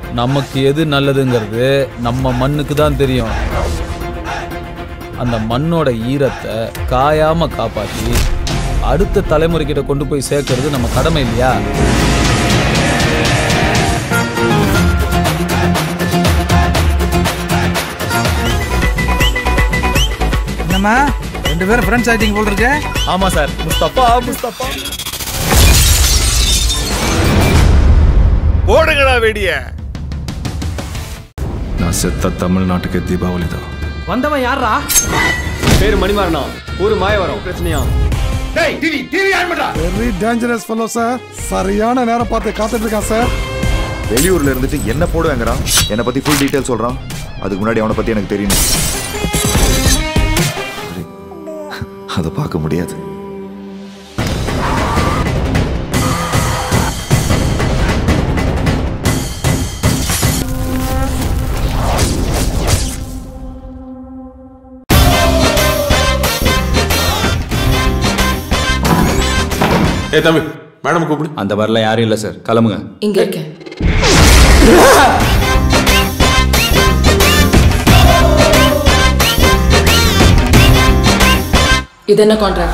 நமக்கு எது நல்லதுங்கிறது நம்ம மண்ணுக்கு தான் தெரியும் அந்த மண்ணோட ஈரத்தை காயாம காப்பாத்தி அடுத்த தலைமுறைக்கிட்ட கொண்டு போய் சேர்க்கறது நம்ம கடமை இல்லையா என்னம்மா ரெண்டு பேரும் ஃப்ரெண்ட்ஸ் ஆயிட்டீங்க போல் இருக்கு ஆமா சார் முஸ்தபா முஸ்தபா போடுங்கடா வெடிய நான் செத்த தமிழ்நாட்டுக்கு தீபாவளி தான் வந்தவன் யாரா பேரு மணிமாறனா ஊரு மாயவரம் பிரச்சனையா டேய் டிவி டிவி ஆன் பண்றா வெரி டேஞ்சரஸ் ஃபெலோ சார் சரியான நேரம் பார்த்து காத்துட்டு இருக்கான் சார் வெளியூர்ல இருந்துட்டு என்ன போடுவேங்கிறான் என்னை பத்தி ஃபுல் டீடைல் சொல்றான் அதுக்கு முன்னாடி அவனை பத்தி எனக்கு தெரியணும் அதை பார்க்க முடியாது ஏ தம்பி மேடம் கூப்பிடு அந்த வரல யாரும் இல்லை சார் கிளம்புங்க இங்க இருக்கேன் இது என்ன கான்ட்ராக்ட்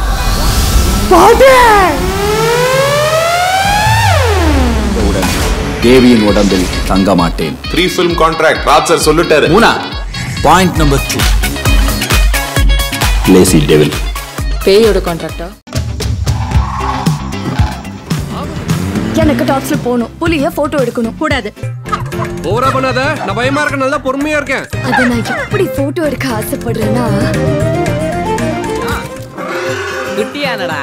உடன் தேவியின் உடம்பில் தங்க மாட்டேன் three film contract Raj sir சொல்லிட்டாரு மூணா point number two lazy devil பேயோட கான்ட்ராக்டா எனக்கு டாப்ஸ்ல போகணும் புலிய போட்டோ எடுக்கணும் கூடாது ஓவரா பண்ணாத நான் பயமா இருக்க நல்லா பொறுமையா இருக்கேன் அத நான் எப்படி போட்டோ எடுக்க ஆசைப்படுறேன்னா குட்டியானடா